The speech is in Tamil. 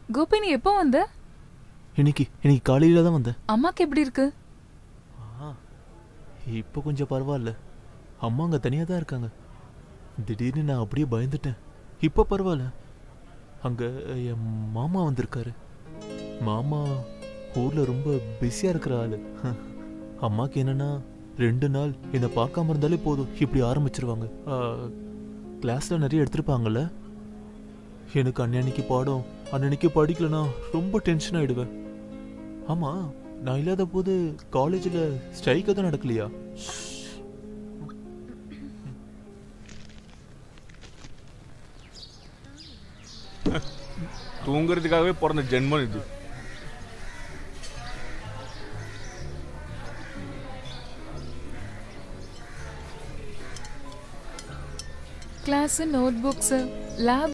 கோபி நீ எப்போ வந்த இன்னைக்கு இன்னைக்கு காலையில தான் வந்தேன் அம்மாக்கு எப்படி இருக்கு ஆ இப்போ கொஞ்சம் பரவாயில்ல அம்மா அங்கே தனியாக தான் இருக்காங்க திடீர்னு நான் அப்படியே பயந்துட்டேன் இப்போ பரவாயில்ல அங்கே என் மாமா வந்திருக்காரு மாமா ஊரில் ரொம்ப பிஸியாக இருக்கிற ஆள் அம்மாக்கு என்னன்னா ரெண்டு நாள் என்னை பார்க்காம இருந்தாலே போதும் இப்படி ஆரம்பிச்சிருவாங்க கிளாஸில் நிறைய எடுத்திருப்பாங்கல்ல எனக்கு அன்னன்னைக்கு பாடம் அன்னன்னைக்கு படிக்கலனா ரொம்ப டென்ஷன் ஆயிடுவேன் ஆமாம் நான் இல்லாத போது காலேஜில் ஸ்ட்ரைக் எதுவும் நடக்கலையா தூங்குறதுக்காகவே பிறந்த ஜென்மம் இது கிளாஸ் நோட் புக்ஸ் லேப்